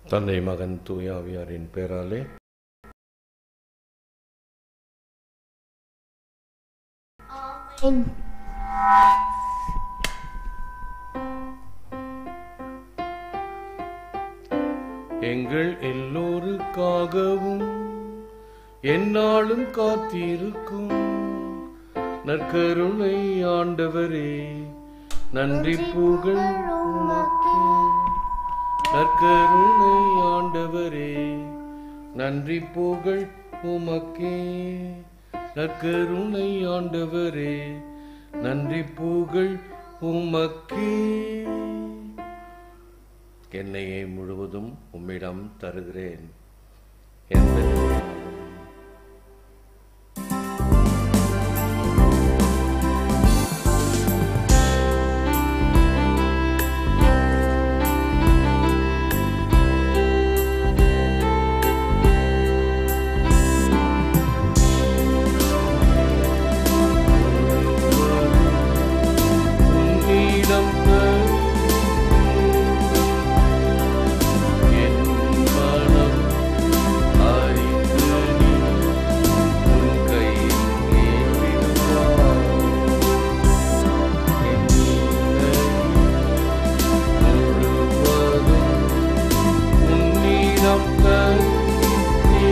தந்தை மகன் தூயாவியாரின் பேராலே ஆமென் எங்கள் எல்லோருக்காகவும் எந்நாளும் காத்திருக்கும் நற்கருணை ஆண்டவரே நன்றி புகழ் உமக்கே நற்கருணை ஆண்டவரே நன்றி புகழ் உமக்கே நற்கருணை ஆண்டவரே நன்றி புகழ் உமக்கே என்னையே முழுவதும் உம்மிடம் தருகிறேன் எந்த நிலையிலும் உன்னிடம் என் மனம் அறிந்து நீ உன் கையில் ஏற்றிடுவாய். என் நிலை முழுவதும் உன்னிடம் தருகிறேன்.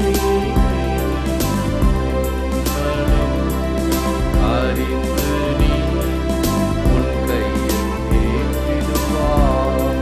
மனம் அறிந்து நீ உன் கையில் ஏற்றிடுவாய்.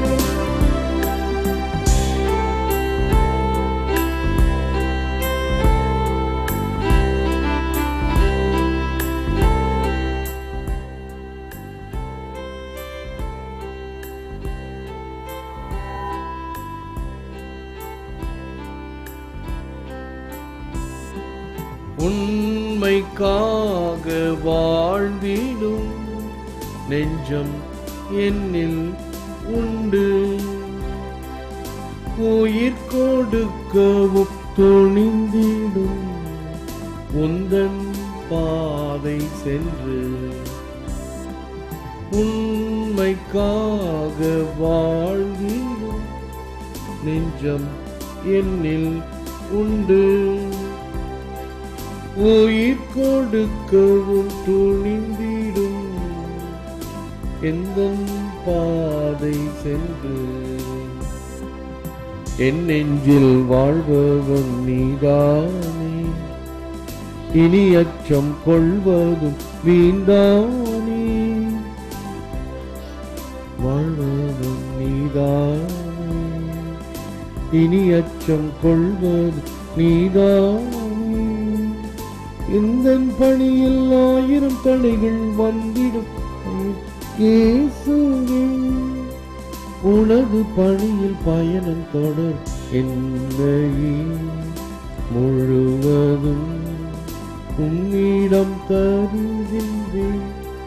உண்மைக்காக வாழ்ந்திடும் நெஞ்சம் என்னில் உண்டு உயிர் கொடுக்கவும் துணிந்திடும் உந்தன் பாதை சென்று உண்மைக்காக வாழ்ந்திடும் நெஞ்சம் என்னில் உண்டு உயிர் கொடுக்கவும் துணிந்திடும் எந்த பாதை சென்று என் நெஞ்சில் வாழ்பவன் நீதானே இனி அச்சம் கொள்வதும் வீந்தானே வாழ்வதும் நீதானே இனி அச்சம் கொள்வது நீதானே இந்த பணியில் ஆயிரம் தடைகள் வந்திடும் இயேசுவே உனது பணியில் பயணம் தொடர் என்னையே முழுவதும் உன்னிடம் தருகின்றேன்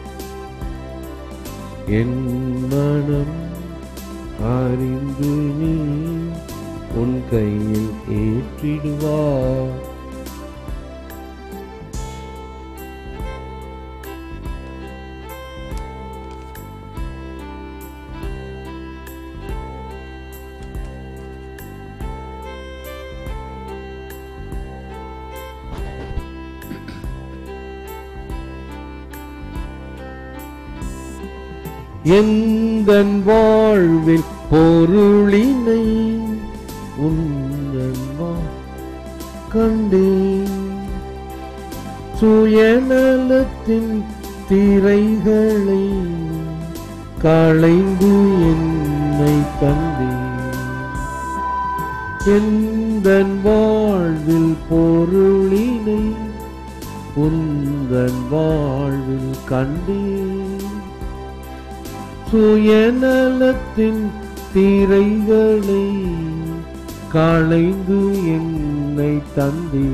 என் மனம் அறிந்து நீ உன் கையில் ஏற்றிடுவார் எந்தன் வாழ்வில் பொருளினை உந்தன் வா- கண்டேன் சுயநலத்தின் திரைகளை களைந்து என்னை தந்தேன் எந்தன் வாழ்வில் பொருளினை உந்தன் வாழ்வில் கண்டேன் சுயநலத்தின் திரைகளை களைந்து என்னை தந்தே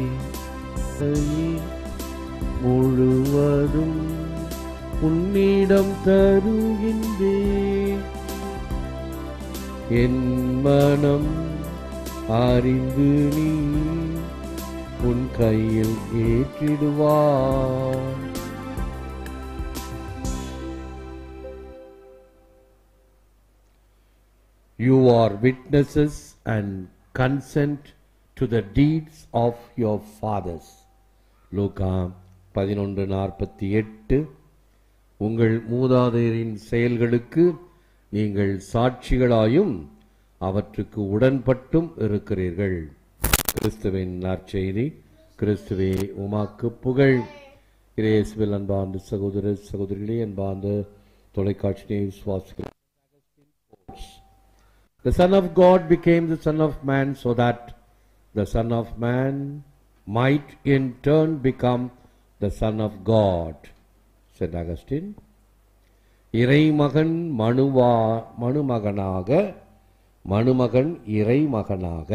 முழுவதும் உன்னிடம் தருகின்றேன் என் மனம் அறிந்து நீ உன் கையில் ஏற்றிடுவார் you are witnesses and consent to the deeds of your fathers. லூகா பதினொன்று நாற்பத்தி எட்டு உங்கள் மூதாதையரின் செயல்களுக்கு நீங்கள் சாட்சிகளாயும் அவற்றுக்கு உடன்பட்டும் இருக்கிறீர்கள் கிறிஸ்துவின் நற்செய்தி கிறிஸ்துவே உமாக்கு புகழ் இயேசுவில் அன்பார்ந்த சகோதர சகோதரிகளே அன்பார்ந்த தொலைக்காட்சியை சுவாசிகள் The Son of God became the Son of Man so that the Son of Man might in turn become the Son of God, said Augustine. இறைமகன் மனுவா மனுமகனாக மனுமகன் இறைமகனாக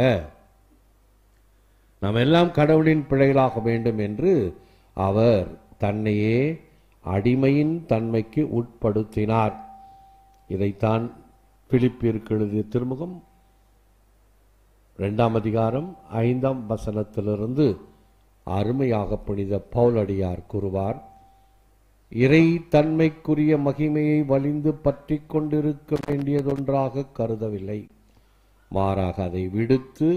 நாம் எல்லாம் கடவுளின் பிள்ளைகளாக வேண்டும் என்று அவர் தன்னையே அடிமையின் தன்மைக்கு உட்படுத்தினார் இதைத்தான் பிலிப்பியருக்கு எழுதிய திருமுகம் இரண்டாம் அதிகாரம் ஐந்தாம் வசனத்திலிருந்து அருமையாக புனித பவுலடியார் கூறுவார் இறை தன்மைக்குரிய மகிமையை வலிந்து பற்றி கொண்டிருக்க வேண்டியதொன்றாக கருதவில்லை மாறாக அதை விடுத்து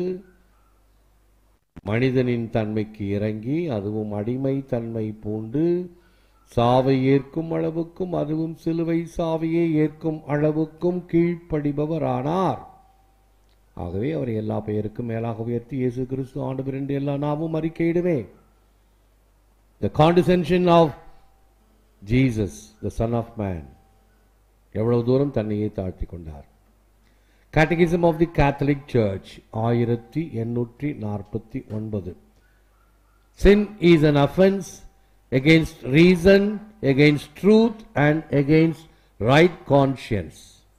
மனிதனின் தன்மைக்கு இறங்கி அதுவும் அடிமை தன்மை பூண்டு சாவை ஏற்கும் அளவுக்கும் அதுவும் சிலுவை சாவையை ஏற்கும் அளவுக்கும் கீழ்ப்படிபவரானார் ஆகவே அவரை எல்லா பெயருக்கும் மேலாக உயர்த்தி இயேசு கிறிஸ்து ஆண்டவர் என்று எல்லா நாமும் அறிக்கையிடுவே the condescension of Jesus the son of man எவ்வளவு தூரம் தன்னையே தாழ்த்தி கொண்டார் catechism of the Catholic Church ஆயிரத்தி எண்ணூற்றி நாற்பத்தி ஒன்பது sin is an offence against reason, against truth, and against right conscience.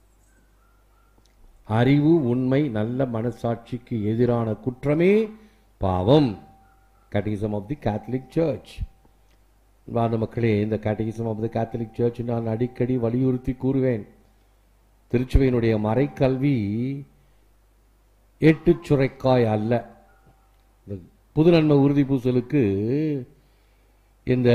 அறிவு உண்மை நல்ல மனசாட்சிக்கு எதிரான குற்றமே பாவம் catechism of the Catholic Church வாத மக்களே இந்த catechism of the Catholic Church நான் அடிக்கடி வலியுறுத்தி கூறுவேன் திருச்சுவையினுடைய மறைக்கல்வி எட்டு சுரைக்காய் அல்ல இந்த புது நன்மை உறுதி பூசலுக்கு இந்த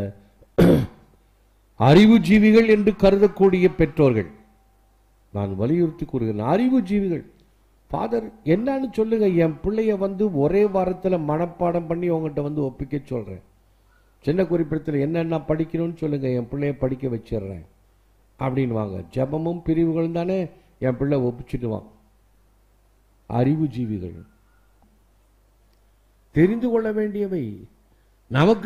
அறிவு ஜீவிகள் என்று கருதக்கூடிய பெற்றோர்கள் நான் வலியுறுத்தி கூறுகிறேன் அறிவு ஜீவிகள் ஃபாதர் என்னன்னு சொல்லுங்க என் பிள்ளைய வந்து ஒரே வாரத்தில் மனப்பாடம் பண்ணி உங்ககிட்ட வந்து ஒப்பிக்க சொல்றேன் சின்ன குறிப்பிடத்தில் என்னென்ன படிக்கணும்னு சொல்லுங்க என் பிள்ளைய படிக்க வச்சிடுறேன் அப்படின்னு வாங்க ஜபமும் பிரிவுகளும் தானே என் பிள்ளை ஒப்பிச்சிடுவான் அறிவு ஜீவிகள் தெரிந்து கொள்ள வேண்டியவை நமக்கு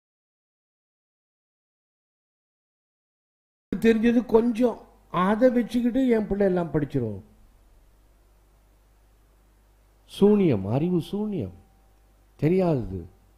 தெரிஞ்சது கொஞ்சம் அதை வச்சுக்கிட்டு என் பிள்ளை எல்லாம் படிச்சிரும் சூனியம் அறிவு சூனியம் தெரியாதது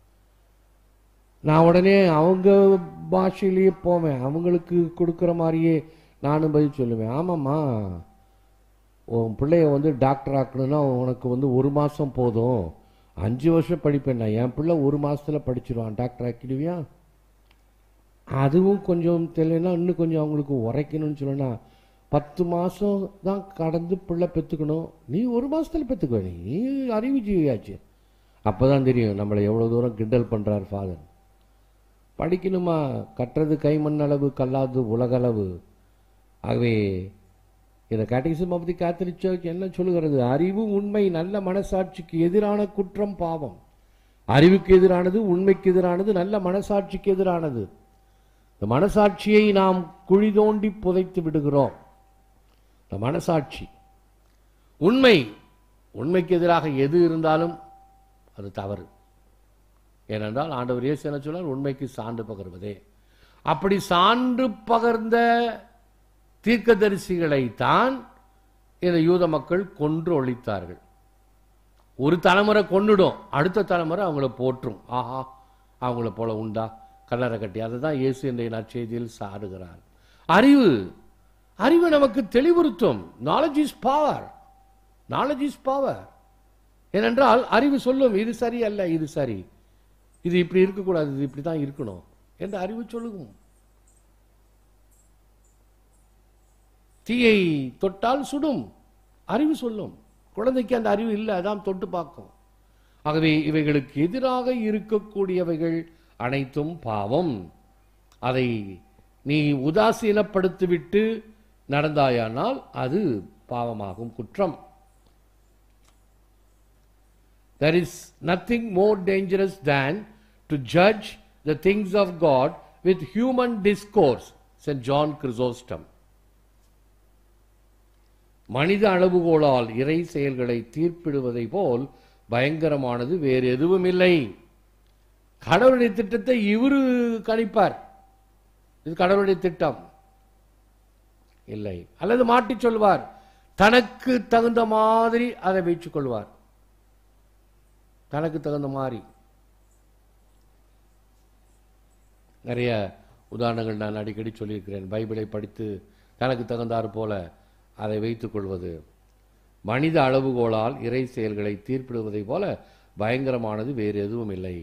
நான் உடனே அவங்க பாஷையிலேயே போவேன் அவங்களுக்கு கொடுக்குற மாதிரியே நானும் பதில் சொல்லுவேன் ஆமாம்மா உன் பிள்ளைய வந்து டாக்டர் ஆக்கணும்னா உனக்கு வந்து ஒரு மாதம் போதும் அஞ்சு வருஷம் படிப்பேன் நான் என் பிள்ளை ஒரு மாதத்தில் படிச்சிருவான் டாக்டர் ஆக்கிடுவியா அதுவும் கொஞ்சம் தெரியலனா இன்னும் கொஞ்சம் அவங்களுக்கு உரைக்கணும்னு சொல்லணும்னா பத்து மாதம் தான் கடந்து பிள்ளை பெற்றுக்கணும் நீ ஒரு மாதத்தில் பெற்றுக்கோ நீ அறிவு ஜீவியாச்சு அப்போ தான் தெரியும் நம்மளை எவ்வளோ தூரம் கிண்டல் பண்ணுறார் ஃபாதர் படிக்கணுமா கட்டுறது கைமண் அளவு கல்லாது உலகளவு ஆகவே இந்த catechism of the Catholic Church என்ன சொல்லுகிறது அறிவு உண்மை நல்ல மனசாட்சிக்கு எதிரான குற்றம் பாவம் அறிவுக்கு எதிரானது உண்மைக்கு எதிரானது நல்ல மனசாட்சிக்கு எதிரானது இந்த மனசாட்சியை நாம் குழி தோண்டி புதைத்து விடுகிறோம் இந்த மனசாட்சி உண்மை உண்மைக்கு எதிராக எது இருந்தாலும் அது தவறு ஏனென்றால் ஆண்டவர் இயேசு என்ன சொன்னார் உண்மைக்கு சான்று பகர்வதே அப்படி சான்று பகர்ந்த தீர்க்கதரிசிகளை தான் இந்த யூத மக்கள் கொன்று ஒழித்தார்கள் ஒரு தலைமுறை கொன்னுடும் அடுத்த தலைமுறை அவங்கள போற்றும் ஆஹா அவங்கள போல உண்டா கல்லறை கட்டி அதை தான் இயேசு இன்றைய நற்செய்தியில் சாடுகிறார் அறிவு அறிவு நமக்கு தெளிவுறுத்தும் knowledge is power knowledge is power ஏனென்றால் அறிவு சொல்லும் இது சரி அல்ல இது சரி இது இப்படி இருக்கக்கூடாது இது இப்படி தான் இருக்கணும் என்று அறிவு சொல்லுகும் தீயை தொட்டால் சுடும் அறிவு சொல்லும் குழந்தைக்கு அந்த அறிவு இல்லை அதான் தொட்டு பார்க்கும் ஆகவே இவைகளுக்கு எதிராக இருக்கக்கூடியவைகள் அனைத்தும் பாவம் அதை நீ உதாசீனப்படுத்திவிட்டு நடந்தாயானால் அது பாவமாகும் குற்றம் There is nothing more dangerous than to judge the things of God with human discourse, said John Chrysostom. மனித அளவுகோலால் இறை செயல்களை தீர்ப்பிடுவதை போல் பயங்கரமானது வேறு எதுவும் இல்லை கடவுளுடைய திட்டத்தை இவரு கணிப்பார் இது கடவுளுடைய திட்டம் இல்லை அல்லது மாட்டிச் சொல்வார் தனக்கு தகுந்த மாதிரி அதை வைத்துக் கொள்வார் தனக்கு தகுந்த மாதிரி நிறைய உதாரணங்கள் நான் அடிக்கடி சொல்லியிருக்கிறேன் பைபிளை படித்து தனக்கு தகுந்தாற் போல அதை வைத்துக் கொள்வது மனித அளவுகோலால் இறை செயல்களை தீர்ப்பிடுவதை போல பயங்கரமானது வேறு எதுவும் இல்லை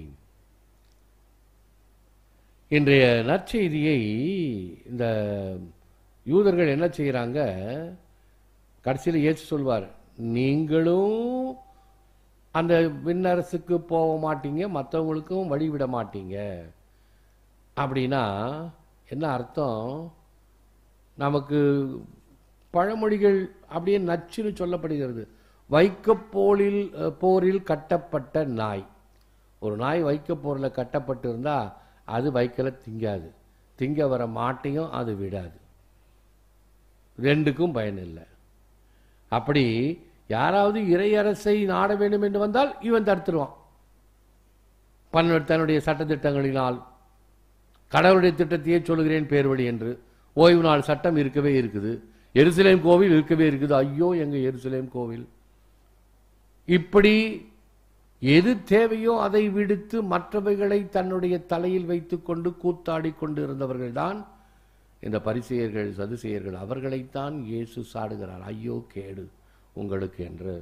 இன்றைய நற்செய்தியை இந்த யூதர்கள் என்ன செய்கிறாங்க கடைசியில் இயேசு சொல்வார் நீங்களும் அந்த விண்ணரசுக்கு போக மாட்டீங்க மற்றவங்களுக்கும் வழி விட மாட்டீங்க அப்படின்னா என்ன அர்த்தம் நமக்கு பழமொழிகள் அப்படியே நச்சுன்னு சொல்லப்படுகிறது வைக்கப்போரில் போரில் கட்டப்பட்ட நாய் ஒரு நாய் வைக்கப்போரில் கட்டப்பட்டு இருந்தா அது வைக்கல திங்காது திங்க வர மாட்டையும் அது விடாது ரெண்டுக்கும் பயன் இல்லை அப்படி யாராவது இறையரசை நாட வேண்டும் என்று வந்தால் இவன் தடுத்துருவான் பன்ன தன்னுடைய சட்டத்திட்டங்களினால் கடவுளுடைய திட்டத்தையே சொல்லுகிறேன் பேர் வழி என்று ஓய்வு நாள் சட்டம் இருக்கவே இருக்குது எருசலேம் கோவில் இருக்கவே இருக்குது ஐயோ எங்க எருசலேம் கோவில் இப்படி எது தேவையோ அதை விடுத்து மற்றவைகளை தன்னுடைய தலையில் வைத்துக்கொண்டு கூத்தாடி கொண்டு இருந்தவர்கள்தான் இந்த பரிசெயர்கள் சதுசெயர்கள் அவர்களைத்தான் இயேசு சாடுகிறார் ஐயோ கேடு உங்களுக்கு என்று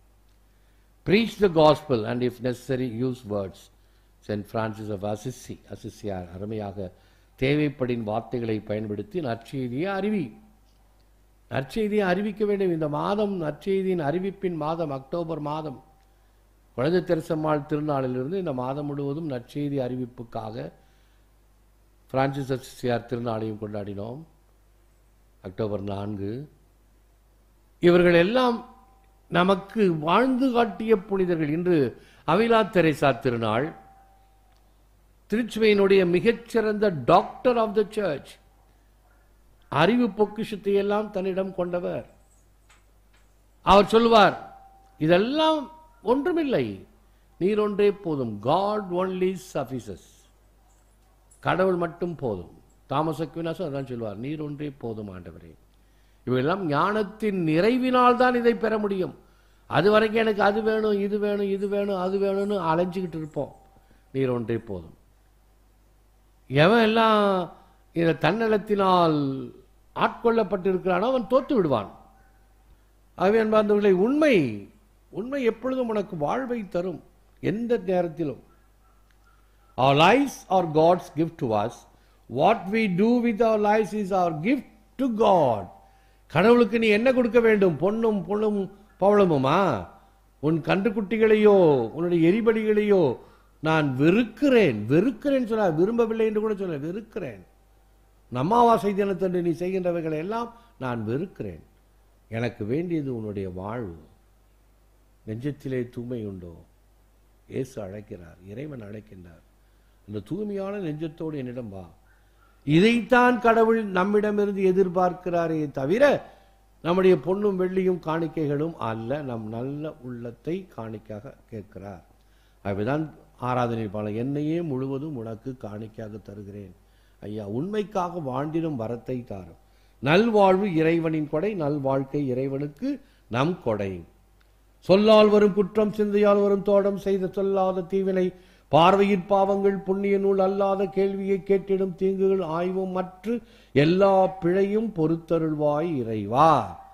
preach the gospel and if necessary use words saint Francis of Assisi அசிசியார் அருமையாக தேவைப்படின் வார்த்தைகளை பயன்படுத்தி நற்செய்தியை அறிவி நற்செய்தியை அறிவிக்க வேண்டும் இந்த மாதம் நற்செய்தியின் அறிவிப்பின் மாதம் அக்டோபர் மாதம் குழந்தை தெரசம்மாள் திருநாளிலிருந்து இந்த மாதம் முழுவதும் நற்செய்தி அறிவிப்புக்காக பிரான்சிஸ் அசிசியார் திருநாளையும் கொண்டாடினோம் அக்டோபர் நான்கு இவர்கள் எல்லாம் நமக்கு வாழ்ந்து காட்டிய புனிதர்கள் இன்று அவிலா தெரேசா திருநாள் திருச்சுவையினுடைய மிகச்சிறந்த டாக்டர் ஆஃப் த சர்ச் அறிவு பொக்கிஷத்தை எல்லாம் தன்னிடம் கொண்டவர் அவர் சொல்வார் இதெல்லாம் ஒன்றுமில்லை நீர் ஒன்றே போதும் காட் ஒன்லி சஃபிசஸ் கடவுள் மட்டும் போதும் தாமஸ் அக்வினாசும் அதான் சொல்வார் நீர் ஒன்றே போதும் ஆண்டவரே இவையெல்லாம் ஞானத்தின் நிறைவினால் தான் இதை பெற முடியும் அது வரைக்கும் எனக்கு அது வேணும் இது வேணும் இது வேணும் அது வேணும்னு அலைஞ்சிக்கிட்டு இருப்போம் நீர் ஒன்றே போதும் எவன் எல்லாம் இந்த தன்னலத்தினால் ஆட்கொள்ளப்பட்டிருக்கிறானோ அவன் தோத்து விடுவான் ஆகவே அன்பார்ந்தவர்களை உண்மை உண்மை எப்பொழுதும் உனக்கு வாழ்வை தரும் எந்த நேரத்திலும் Our lives are God's gift to us. What we do with our lives is our gift to God. கடவுளுக்கு நீ என்ன கொடுக்க வேண்டும் பொன்னும் பொண்ணும் பவளமுமா உன் கன்றுக்குட்டிகளையோ உன்னுடைய எரிபடிகளையோ நான் வெறுக்கிறேன் வெறுக்கிறேன் சொல்ல விரும்பவில்லை என்று கூட சொல்ல வெறுக்கிறேன் அமாவாசை தினத்தன்று நீ செய்கின்றவைகளை எல்லாம் நான் வெறுக்கிறேன் எனக்கு வேண்டியது உன்னுடைய வாழ்வு நெஞ்சத்திலே தூய்மை உண்டோ இயேசு அழைக்கிறார் இறைவன் அழைக்கின்றார் அந்த தூய்மையான நெஞ்சத்தோடு என்னிடம் வா இதைத்தான் கடவுள் நம்மிடமிருந்து எதிர்பார்க்கிறாரே தவிர நம்முடைய பொன்னும் வெள்ளியும் காணிக்கைகளும் அல்ல நம் நல்ல உள்ளத்தை காணிக்காக கேட்கிறார் அப்படிதான் ஆராதனை பால என்னையே முழுவதும் உனக்கு காணிக்காக தருகிறேன் ஐயா உண்மைக்காக வாழ்ந்திடும் வரத்தை தாரும் நல்வாழ்வு இறைவனின் கொடை நல்வாழ்க்கை இறைவனுக்கு நம் கொடை சொல்லால் வரும் குற்றம் சிந்தையால் வரும் தோடம் செய்த சொல்லாத தீவினை பார்வையின் பாவங்கள் புண்ணிய நூல் அல்லாத கேள்வியை கேட்டிடும் தீங்குகள் ஆய்வும் மற்ற எல்லா பிழையும் பொறுத்தருள்வாய் இறைவா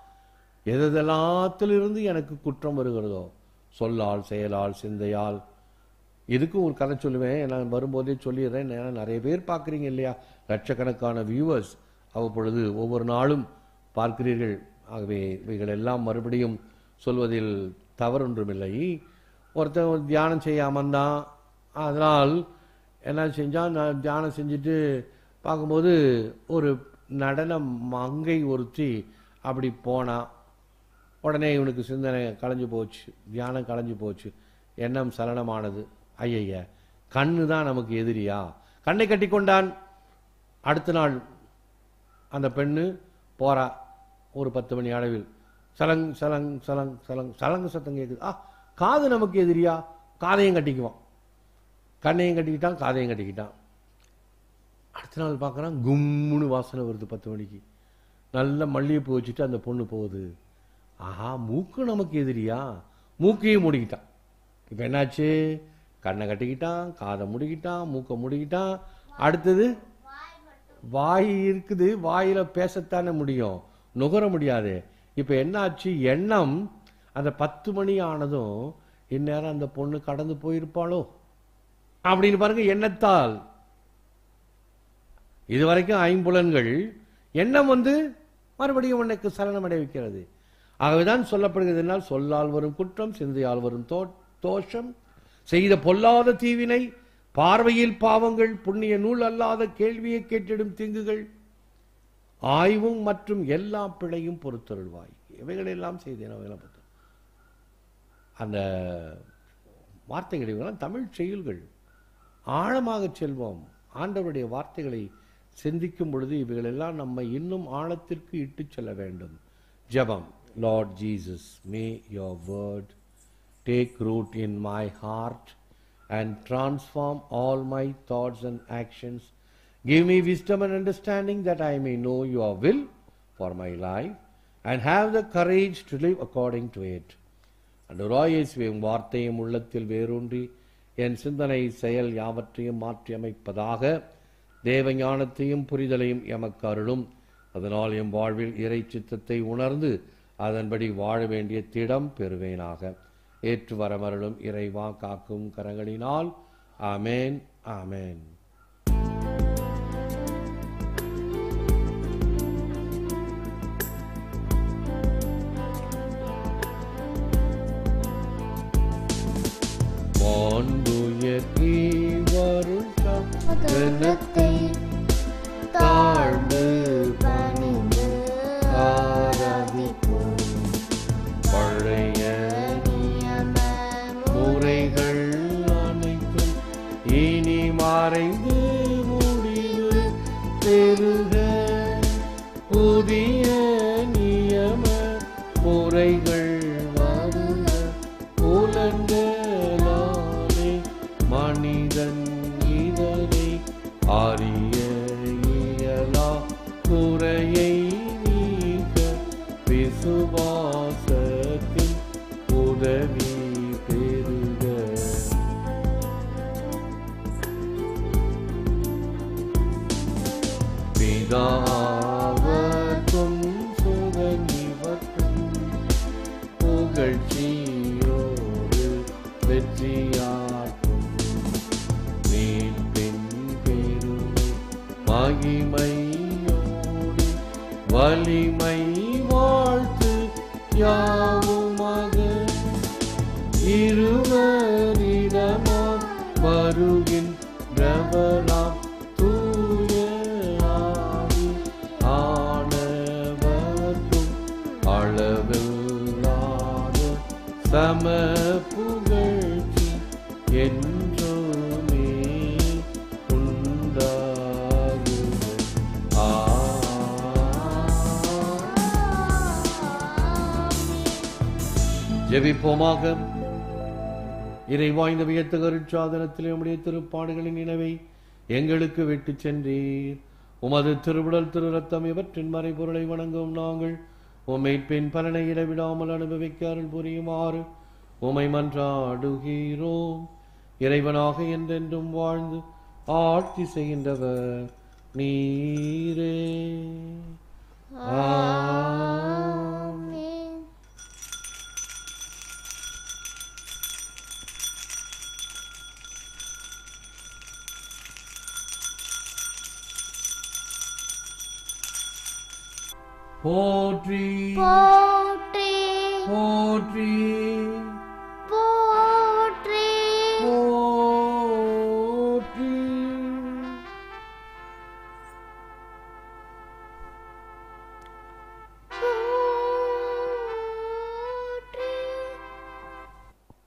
எதெல்லாத்திலிருந்து எனக்கு குற்றம் வருகிறதோ சொல்லால் செயலால் சிந்தையால் இதுக்கும் ஒரு கதை சொல்லுவேன் நான் வரும்போதே சொல்லிடுறேன் ஏன்னா நிறைய பேர் பார்க்குறீங்க இல்லையா லட்சக்கணக்கான வியூவர்ஸ் அவ்வப்பொழுது ஒவ்வொரு நாளும் பார்க்கிறீர்கள் ஆகவே இவைகள் எல்லாம் மறுபடியும் சொல்வதில் தவறொன்றுமில்லை ஒருத்தன் தியானம் செய்ய அமர்ந்தான் அதனால் என்ன செஞ்சான் நான் தியானம் செஞ்சுட்டு பார்க்கும்போது ஒரு நடன மங்கை ஒருத்தி அப்படி போனா உடனே இவனுக்கு சிந்தனை கலைஞ்சு போச்சு தியானம் கலைஞ்சு போச்சு எண்ணம் சலனமானது ஐயய்ய கண்ணு தான் நமக்கு எதிரியா கண்ணை கட்டி கொண்டான் அடுத்த நாள் அந்த பெண்ணு போறா ஒரு பத்து மணி அளவில் சலங் சலங் சலங் சலங் சலங்கு சத்தம் கேட்குது ஆ காது நமக்கு எதிரியா காதையும் கட்டிக்குவான் கண்ணையும் கட்டிக்கிட்டான் காதையும் கட்டிக்கிட்டான் அடுத்த நாள் பார்க்குறான் கும்முன்னு வாசனை வருது பத்து மணிக்கு நல்ல மல்லிகைப்பூ வச்சுட்டு அந்த பொண்ணு போகுது ஆஹா மூக்கு நமக்கு எதிரியா மூக்கையும் மூடிக்கிட்டான் இப்போ என்னாச்சு கண்ணை கட்டிக்கிட்டான் காதை முடிக்கிட்டான் மூக்கை முடிக்கிட்டான் அடுத்தது வாய் இருக்குது வாயில பேசத்தானே முடியும் நுகர முடியாது இப்போ என்னாச்சு எண்ணம் அந்த பத்து மணி ஆனதும் இந்நேரம் அந்த பொண்ணு கடந்து போயிருப்பாளோ அப்படின்னு பாருங்க எண்ணத்தால் இதுவரைக்கும் ஐம்புலன்கள் எண்ணம் வந்து மறுபடியும் உனக்கு சலனம் அடைவிக்கிறது ஆகவேதான் சொல்லப்படுகிறது என்னால் சொல்லால் வரும் குற்றம் சிந்தையால் வரும் தோ- தோஷம் செய்த பொல்லாத தீவினை பார்வையில் பாவங்கள் புண்ணிய நூல் அல்லாத கேள்வியை கேட்டிடும் தீங்குகள் ஆய்வும் மற்றும் எல்லா பிழையும் பொறுத்தருள்வாய் இவைகளெல்லாம் செய்தேன் அவைகளெல்லாம் பொறுத்து அந்த வார்த்தைகள் இவைகளாம் தமிழ் செயல்கள் ஆழமாக செல்வோம் ஆண்டவருடைய வார்த்தைகளை சிந்திக்கும் பொழுது இவைகளெல்லாம் நம்மை இன்னும் ஆழத்திற்கு இட்டுச் செல்ல வேண்டும் ஜெபம் Lord Jesus may your word take root in my heart and transform all my thoughts and actions. Give me wisdom and understanding that I may know your will for my life and have the courage to live according to it. அன்றுராயேசுவின் வார்த்தையும் உள்ளத்தில் வேரூன்றி என் சிந்தனை செயல் யாவற்றையும் மாற்றி அமைப்பதாக தேவ ஞானத்தையும் புரிதலையும் எமக்கு அருளும் அதனால் எம் வாழ்வில் இறை சித்தத்தை உணர்ந்து அதன்படி வாழ வேண்டிய திடம் பெறுவேனாக ஏற்று வரமருளும் இறைவா காக்கும் கரங்களினால் ஆமேன் ஆமேன் மாண்புயர் ஈவருள் முதலத்தை தாழ்ந்து பணிந்து ஆராதிப்போம் பழைய நியம முறைகள் அனைத்தும் இனி மறைந்து முடிவு பெறுக புதிய நியம முறைகள் வருக புலன்களாலே மனிதன் இதனை அறிய இயலா குறையை நீக்க விசுவாசத்தின் உதவி பெறுக பிதாவர்க்கும் சுகனிவர்க்கும் புகழ்ச்சியோடு வெற்றியாக்கும் மீட்பின் பெருமை மகிமையோடு வலிமை வாழ்த்து யாவுமாக இருவரிடமாம் வருகின்றவராம் தூய ஆவி ஆனவர்க்கும் அளவில்லாத சம புகழ்ச்சி என்றுமே உண்டாகுக ஆ ஜெபிப்போமாக இறைவா இந்த வியத்த கருட்சாதனத்திலே உடைய திருப்பாடுகளின் நினைவை எங்களுக்கு விட்டுச் சென்றீர் உமது திருவிடல் திரு ரத்தம் இவற்றின் மறைபொருளை வணங்கும் நாங்கள் உம்மை பின் பலனை இடைவிடாமல் அனுபவிக்க அருள் புரியுமாறு உமை மன்றாடுகிறோம் இறைவனாக என்றென்றும் வாழ்ந்து ஆட்சி செய்கின்றவர் நீரே ஆமென். ஆமென். போற்றி போற்றி போற்றி போற்றி போற்றி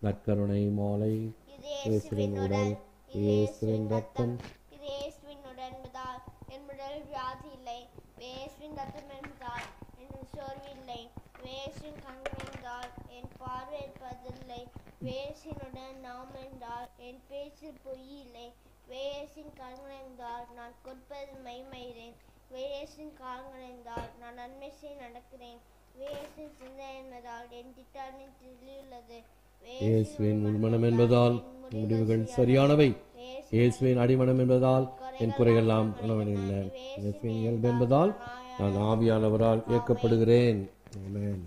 நற்கருணை மாலை இது இயேசுவின் உடல் இயேசுவின் ரத்தம் இது இயேசுவின் உடல் என்பதால் என் உடல் வியாதி இல்லை இயேசுவின் ரத்தம் என்பதால் என் சோர்வு இல்லை இயேசுவின் கண்கள் என்றால் என் பார்வை இருப்பதில்லை இயேசுவினுடன் நாம் என்றால் என் பேச்சு பொய் இல்லை இயேசுவின் கண்கள் என்றால் நான் கொடுப்பது மைமயிறேன் இயேசுவின் கால்கள் என்றால் நான் நன்மை செய்ய நடக்கிறேன் இயேசுவின் சிந்தை என்பதால் என் திட்டானின் தெளிவுள்ளது இயேசுவின் உள்மனம் என்பதால் முடிவுகள் சரியானவை இயேசுவின் அடிமனம் என்பதால் என் குறையெல்லாம் உணவனில்லை இயேசுவின் இயல்பு என்பதால் நான் ஆவியானவரால் இயக்கப்படுகிறேன் ஆமென்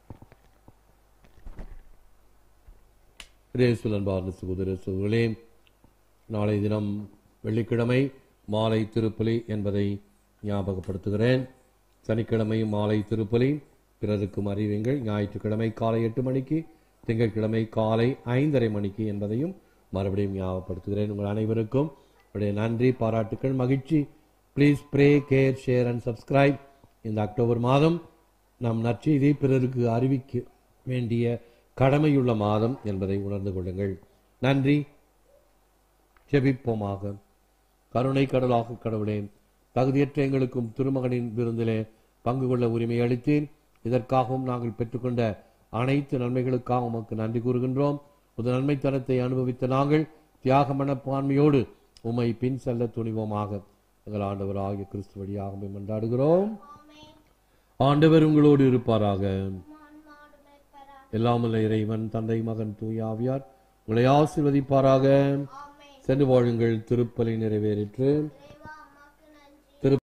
இயேசுலன் பார்ந்த சகோதர சகோதரர்களே நாளை தினம் வெள்ளிக்கிழமை மாலை திருப்பலி என்பதை ஞாபகப்படுத்துகிறேன் சனிக்கிழமை மாலை திருப்பலி பிறருக்கும் அறிவிங்கள் ஞாயிற்றுக்கிழமை காலை எட்டு மணிக்கு திங்கட்கிழமை காலை ஐந்தரை மணிக்கு என்பதையும் மறுபடியும் ஞாபகப்படுத்துகிறேன் உங்கள் அனைவருக்கும் உடைய நன்றி பாராட்டுக்கள் மகிழ்ச்சி please pray care share and subscribe இந்த அக்டோபர் மாதம் நம் நற்செய்தியை பிறருக்கு அறிவிக்க வேண்டிய கடமையுள்ள மாதம் என்பதை உணர்ந்து கொள்ளுங்கள் நன்றி ஜெபிப்போமாக கருணை கடலாக கடவுளே தகுதியற்ற எங்களுக்கும் திருமகனின் விருந்திலே பங்கு கொள்ள உரிமை அளித்தீர் இதற்காகவும் நாங்கள் பெற்றுக்கொண்ட அனைத்து நன்மைகளுக்காக உமக்கு நன்றி கூறுகின்றோம் உது நன்மைத்தனத்தை அனுபவித்த நாங்கள் தியாக மனப்பான்மையோடு உம்மை பின் செல்ல துணிவோமாக எங்கள் ஆண்டவராகிய கிறிஸ்து வழியாக உம்மை மன்றாடுகிறோம் ஆண்டவர் உங்களோடு இருப்பாராக எல்லாமல்ல இறைவன் தந்தை மகன் தூய ஆவியார் உங்களை ஆசீர்வதிப்பாராக சென்று வாழுங்கள் திருப்பலி நிறைவேறிற்று